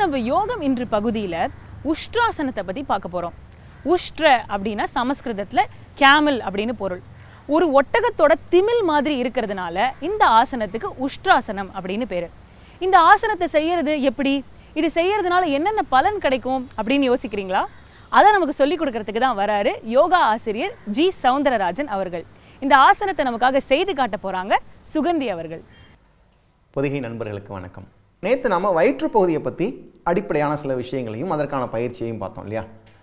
நம்ம யோகம் இன்று பகுதியில உஷ்ட்ராசனத்தை பத்தி பார்க்க போறோம் உஷ்ட்ர அப்படின்னா சமஸ்கிருதத்துல கேமல் அப்படின்னு பொருள் ஒரு ஒட்டகத்தோட திமில் மாதிரி இருக்கிறதுனால இந்த ஆசனத்துக்கு உஷ்ட்ராசனம் அப்படின்னு பேரு இந்த ஆசனத்தை செய்யறது எப்படி இது செய்யறதுனால என்னென்ன பலன் கிடைக்கும் அப்படின்னு யோசிக்கிறீங்களா அதை நமக்கு சொல்லி கொடுக்கறதுக்கு தான் வராரு யோகா ஆசிரியர் ஜி சவுந்தரராஜன் அவர்கள் இந்த ஆசனத்தை நமக்காக செய்து காட்ட போறாங்க சுகந்தி அவர்கள் பொதிகை நண்பர்களுக்கு வணக்கம் நேற்று நம்ம வயிற்றுப்பகுதியை பற்றி அடிப்படையான சில விஷயங்களையும் அதற்கான பயிற்சியையும் பார்த்தோம் இல்லையா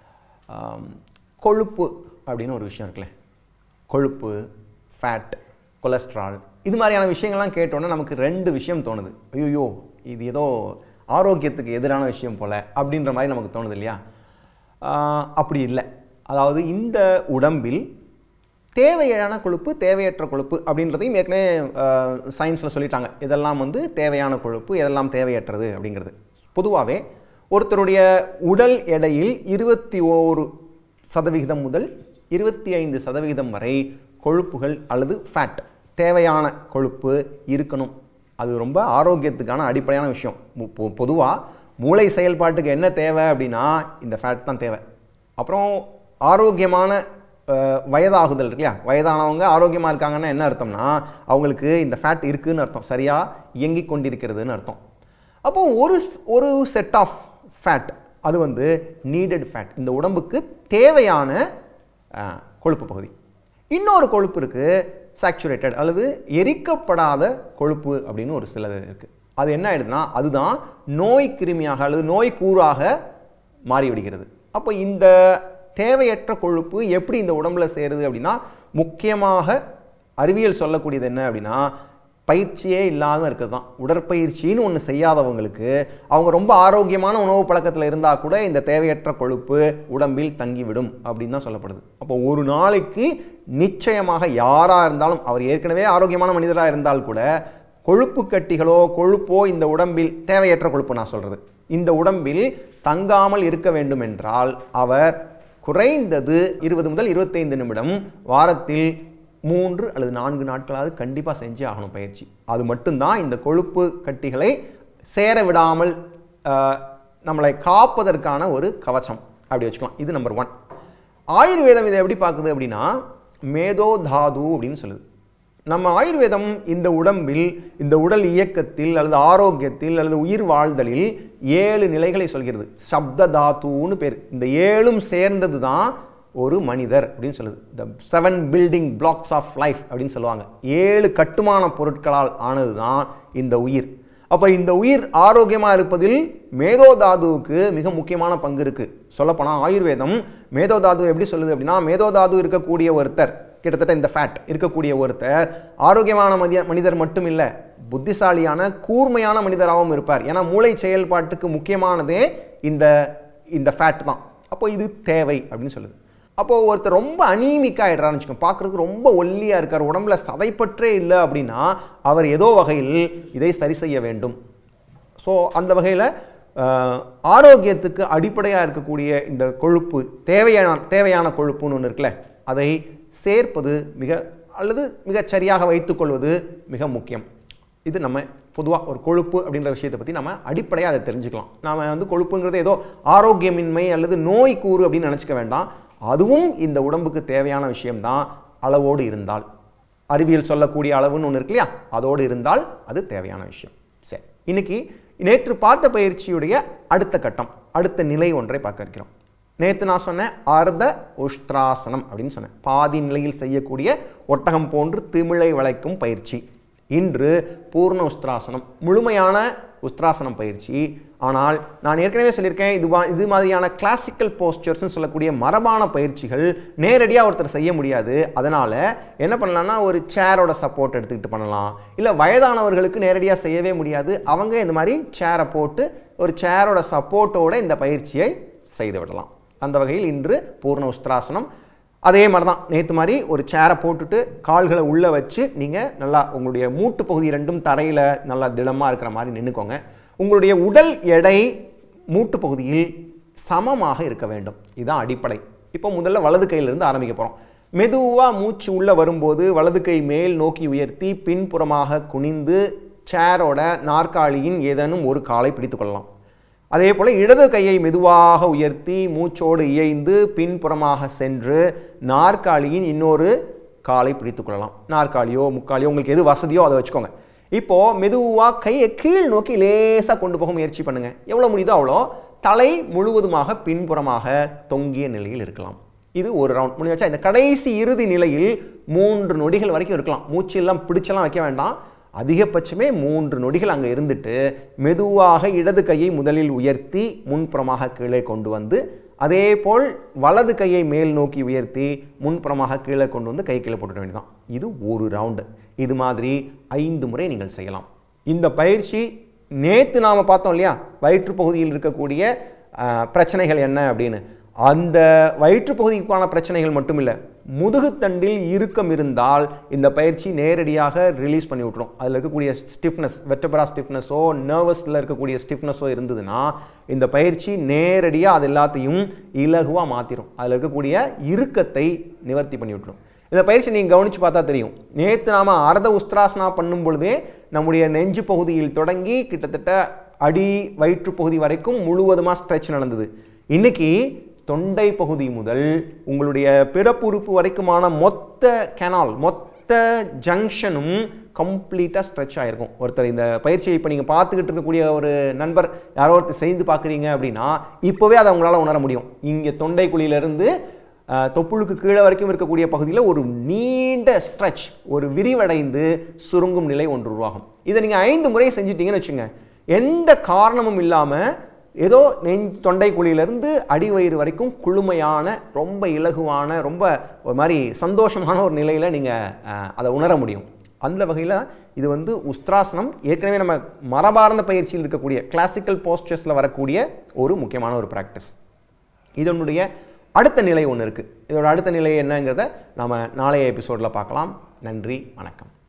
ஆம், கொழுப்பு அப்படின்னு ஒரு விஷயம் இருக்குல்ல கொழுப்பு ஃபேட் கொலஸ்ட்ரால் இது மாதிரியான விஷயங்கள்லாம் கேட்டோன்னே நமக்கு ரெண்டு விஷயம் தோணுது ஐயோ இது ஏதோ ஆரோக்கியத்துக்கு எதிரான விஷயம் போல் அப்படின்ற மாதிரி நமக்கு தோணுது இல்லையா ஆஹ், அப்படி இல்லை அதாவது இந்த உடம்பில் தேவையான கொழுப்பு தேவையற்ற கொழுப்பு அப்படின்றதையும் ஏற்கனவே சயின்ஸில் சொல்லிட்டாங்க இதெல்லாம் வந்து தேவையான கொழுப்பு இதெல்லாம் தேவையற்றது அப்படிங்கிறது பொதுவாகவே ஒருத்தருடைய உடல் எடையில் இருபத்தி ஓரு சதவிகிதம் முதல் இருபத்தி ஐந்து சதவிகிதம் வரை கொழுப்புகள் அல்லது ஃபேட் தேவையான கொழுப்பு இருக்கணும் அது ரொம்ப ஆரோக்கியத்துக்கான அடிப்படையான விஷயம் பொதுவாக மூளை செயல்பாட்டுக்கு என்ன தேவை அப்படின்னா இந்த ஃபேட் தான் தேவை அப்புறம் ஆரோக்கியமான அஹ், வயதாகுதல் இருக்கு இல்லையா வயதானவங்க ஆரோக்கியமாக இருக்காங்கன்னா என்ன அர்த்தம்னா அவங்களுக்கு இந்த ஃபேட் இருக்குன்னு அர்த்தம் சரியாக இயங்கிக் கொண்டிருக்கிறதுன்னு அர்த்தம் அப்போ ஒரு ஸ்- ஒரு செட் ஆஃப் ஃபேட் அது வந்து நீடட் ஃபேட் இந்த உடம்புக்கு தேவையான அஹ், கொழுப்பு பகுதி இன்னொரு கொழுப்பு இருக்குது சாச்சுரேட்டட் அல்லது எரிக்கப்படாத கொழுப்பு அப்படின்னு ஒரு சிலது இருக்குது அது என்ன ஆயிடுதுன்னா அதுதான் நோய் கிருமியாக அல்லது நோய் கூறாக மாறிவிடுகிறது அப்போ இந்த தேவையற்ற கொழுப்பு எப்படி இந்த உடம்புல சேருது அப்படின்னா முக்கியமாக அறிவியல் சொல்லக்கூடியது என்ன அப்படின்னா பயிற்சியே இல்லாத இருக்கிறது தான் உடற்பயிற்சின்னு ஒன்று செய்யாதவங்களுக்கு அவங்க ரொம்ப ஆரோக்கியமான உணவு பழக்கத்தில் இருந்தால் கூட இந்த தேவையற்ற கொழுப்பு உடம்பில் தங்கிவிடும் அப்படின்னு தான் சொல்லப்படுது அப்போ ஒரு நாளைக்கு நிச்சயமாக யாராக இருந்தாலும் அவர் ஏற்கனவே ஆரோக்கியமான மனிதராக இருந்தால் கூட கொழுப்பு கட்டிகளோ கொழுப்போ இந்த உடம்பில் தேவையற்ற கொழுப்பு நான் சொல்கிறது இந்த உடம்பில் தங்காமல் இருக்க வேண்டும் என்றால் அவர் குறைந்தது இருபது முதல் இருபத்தைந்து நிமிடம் வாரத்தில் மூன்று அல்லது நான்கு நாட்களாவது கண்டிப்பாக செஞ்சு ஆகணும் பயிற்சி அது மட்டும்தான் இந்த கொழுப்பு கட்டிகளை சேர விடாமல் ஆஹ், நம்மளை காப்பதற்கான ஒரு கவசம் அப்படி வச்சுக்கலாம் இது நம்பர் ஒன் ஆயுர்வேதம் இதை எப்படி பார்க்குது அப்படின்னா மேதோ தாது அப்படின்னு சொல்லுது நம்ம ஆயுர்வேதம் இந்த உடம்பில் இந்த உடல் இயக்கத்தில் அல்லது ஆரோக்கியத்தில் அல்லது உயிர் வாழ்தலில் ஏழு நிலைகளை சொல்கிறது சப்த தாத்துன்னு பேர் இந்த ஏழும் சேர்ந்தது தான் ஒரு மனிதர் அப்படின்னு சொல்லுது the seven building blocks of life அப்படின்னு சொல்லுவாங்க ஏழு கட்டுமான பொருட்களால் ஆனது தான் இந்த உயிர் அப்போ இந்த உயிர் ஆரோக்கியமாக இருப்பதில் மேதோதாதுவுக்கு மிக முக்கியமான பங்கு இருக்குது சொல்லப்போனால் ஆயுர்வேதம் மேதோதாது எப்படி சொல்லுது அப்படின்னா மேதோதாது இருக்கக்கூடிய ஒருத்தர் கிட்டத்தட்ட இந்த ஃபேட் இருக்கக்கூடிய ஒருத்தர் ஆரோக்கியமான மதிய மனிதர் மட்டும் இல்லை புத்திசாலியான கூர்மையான மனிதராகவும் இருப்பார் ஏன்னா மூளை செயல்பாட்டுக்கு முக்கியமானதே இந்த இந்த ஃபேட் தான் அப்போ இது தேவை அப்படின்னு சொல்லுது அப்போ ஒருத்தர் ரொம்ப அனீமிக்கா ஆயிடுறாருன்னு வச்சுக்கோங்க பார்க்குறதுக்கு ரொம்ப ஒல்லியாக இருக்கார் உடம்புல சதைப்பற்றே இல்லை அப்படின்னா அவர் ஏதோ வகையில் இதை சரி செய்ய வேண்டும் ஸோ அந்த வகையில் ஆரோக்கியத்துக்கு அடிப்படையாக இருக்கக்கூடிய இந்த கொழுப்பு தேவையான தேவையான கொழுப்புன்னு ஒன்று இருக்குல்ல அதை சேர்ப்பது மிக அல்லது மிகச் சரியாக வைத்துக்கொள்வது மிக முக்கியம் இது நம்ம பொதுவாக ஒரு கொழுப்பு அப்படின்ற விஷயத்தை பற்றி நம்ம அடிப்படையாக அதை தெரிஞ்சுக்கலாம் நாம வந்து கொழுப்புங்கிறது ஏதோ ஆரோக்கியமின்மை அல்லது நோய் கூறு அப்படின்னு நினச்சிக்க வேண்டாம் அதுவும் இந்த உடம்புக்கு தேவையான விஷயம்தான் அளவோடு இருந்தால் அறிவியல் சொல்லக்கூடிய அளவுன்னு ஒன்று இருக்கு இல்லையா அதோடு இருந்தால் அது தேவையான விஷயம் சரி இன்னைக்கு நேற்று பார்த்த பயிற்சியுடைய அடுத்த கட்டம் அடுத்த நிலை ஒன்றை பார்க்க இருக்கிறோம் நேற்று நான் சொன்னேன் அர்த்த உஷ்ட்ராசனம் அப்படின்னு சொன்னேன் பாதி நிலையில் செய்யக்கூடிய ஒட்டகம் போன்று திமிழை வளைக்கும் பயிற்சி இன்று பூர்ண உஸ்திராசனம் முழுமையான உஸ்திராசனம் பயிற்சி ஆனால் நான் ஏற்கனவே சொல்லியிருக்கேன் இது வா- இது மாதிரியான கிளாசிக்கல் போஸ்டர்ஸ்னு சொல்லக்கூடிய மரபான பயிற்சிகள் நேரடியாக ஒருத்தர் செய்ய முடியாது அதனால் என்ன பண்ணலாம்னா ஒரு சேரோட சப்போர்ட் எடுத்துக்கிட்டு பண்ணலாம் இல்லை வயதானவர்களுக்கு நேரடியாக செய்யவே முடியாது அவங்க இந்த மாதிரி சேரை போட்டு ஒரு சேரோட சப்போர்ட்டோட இந்த பயிற்சியை செய்து விடலாம் அந்த வகையில் இன்று பூர்ண உஸ்திராசனம் அதே மாதிரி தான் நேற்று மாதிரி ஒரு சேரை போட்டுட்டு கால்களை உள்ளே வச்சு நீங்கள் நல்லா உங்களுடைய மூட்டு பகுதி ரெண்டும் தரையில் நல்லா திடமாக இருக்கிற மாதிரி நின்றுக்கோங்க உங்களுடைய உடல் எடை மூட்டு பகுதியில் சமமாக இருக்க வேண்டும் இதுதான் அடிப்படை இப்போ முதல்ல வலது கையிலிருந்து ஆரம்பிக்க போகிறோம் மெதுவாக மூச்சு உள்ளே வரும்போது வலது கை மேல் நோக்கி உயர்த்தி பின்புறமாக குனிந்து சேரோட நாற்காலியின் ஏதேனும் ஒரு காலை பிடித்து கொள்ளலாம் அதே போல் இடது கையை மெதுவாக உயர்த்தி மூச்சோடு இயைந்து பின்புறமாக சென்று நாற்காலியின் இன்னொரு காலை பிடித்துக் கொள்ளலாம் நாற்காலியோ முக்காலியோ உங்களுக்கு எது வசதியோ அதை வச்சுக்கோங்க இப்போ மெதுவாக கையை கீழ் நோக்கி லேசாக கொண்டு போக முயற்சி பண்ணுங்க எவ்வளோ முடியுதோ அவ்வளோ தலை முழுவதுமாக பின்புறமாக தொங்கிய நிலையில் இருக்கலாம் இது ஒரு ரவுண்ட் முடிஞ்சாச்சா இந்த கடைசி இறுதி நிலையில் மூன்று நொடிகள் வரைக்கும் இருக்கலாம் மூச்சு எல்லாம் பிடிச்செல்லாம் வைக்க வேண்டாம் அதிகபட்சமே மூன்று நொடிகள் அங்கே இருந்துட்டு மெதுவாக இடது கையை முதலில் உயர்த்தி முன்புறமாக கீழே கொண்டு வந்து அதே போல் வலது கையை மேல் நோக்கி உயர்த்தி முன்புறமாக கீழே கொண்டு வந்து கை கீழே போட்டுட வேண்டியதான் இது ஒரு ரவுண்டு இது மாதிரி ஐந்து முறை நீங்கள் செய்யலாம் இந்த பயிற்சி நேற்று நாம் பார்த்தோம் இல்லையா வயிற்றுப் பகுதியில் இருக்கக்கூடிய ஆஹ், பிரச்சனைகள் என்ன அப்படின்னு அந்த வயிற்றுப் பகுதிக்கான பிரச்சனைகள் மட்டும் இல்லை முதுகுத்தண்டில் இறுக்கம் இருந்தால் இந்த பயிற்சி நேரடியாக ரிலீஸ் பண்ணி விட்டுரும் அதில் இருக்கக்கூடிய ஸ்டிஃப்னஸ் வெட்டபரா ஸ்டிஃப்னஸோ நர்வஸில் இருக்கக்கூடிய ஸ்டிஃப்னஸோ இருந்ததுன்னா இந்த பயிற்சி நேரடியாக அது எல்லாத்தையும் இலகுவாக மாற்றிடும் அதில் இருக்கக்கூடிய இறுக்கத்தை நிவர்த்தி பண்ணி விட்டுரும் இந்த பயிற்சி நீங்கள் கவனித்து பார்த்தா தெரியும் நேற்று நாம் அர்த்த உஸ்திராசனா பண்ணும் பொழுதே நம்முடைய நெஞ்சு பகுதியில் தொடங்கி கிட்டத்தட்ட அடி வயிற்று பகுதி வரைக்கும் முழுவதுமாக ஸ்ட்ரெச் நடந்தது இன்னைக்கு தொண்டை பகுதி முதல் உங்களுடைய பிறப்புறுப்பு வரைக்குமான மொத்த கெனால் மொத்த ஜங்ஷனும் கம்ப்ளீட்டாக ஸ்ட்ரெச் ஆகிருக்கும் ஒருத்தர் இந்த பயிற்சியை இப்போ நீங்கள் பார்த்துக்கிட்டு இருக்கக்கூடிய ஒரு நண்பர் யாரோ ஒருத்தர் செய்து பார்க்குறீங்க அப்படின்னா இப்போவே அதை உங்களால் உணர முடியும் இங்கே தொண்டை குழியிலிருந்து அஹ், தொப்புளுக்கு கீழே வரைக்கும் இருக்கக்கூடிய பகுதியில் ஒரு நீண்ட ஸ்ட்ரெச் ஒரு விரிவடைந்து சுருங்கும் நிலை ஒன்று உருவாகும் இதை நீங்கள் ஐந்து முறை செஞ்சிட்டீங்கன்னு வச்சுங்க எந்த காரணமும் இல்லாமல் ஏதோ நெஞ் தொண்டை குழியிலிருந்து அடிவயிறு வரைக்கும் குளுமையான ரொம்ப இலகுவான ரொம்ப ஒரு மாதிரி சந்தோஷமான ஒரு நிலையில் நீங்கள் அதை உணர முடியும் அந்த வகையில் இது வந்து உஸ்திராசனம் ஏற்கனவே நம்ம மரபார்ந்த பயிற்சியில் இருக்கக்கூடிய கிளாசிக்கல் போஸ்டர்ஸில் வரக்கூடிய ஒரு முக்கியமான ஒரு ப்ராக்டிஸ் இதனுடைய அடுத்த நிலை ஒன்று இருக்குது இதோட அடுத்த நிலை என்னங்கிறத நம்ம நாளைய எபிசோடில் பார்க்கலாம் நன்றி வணக்கம்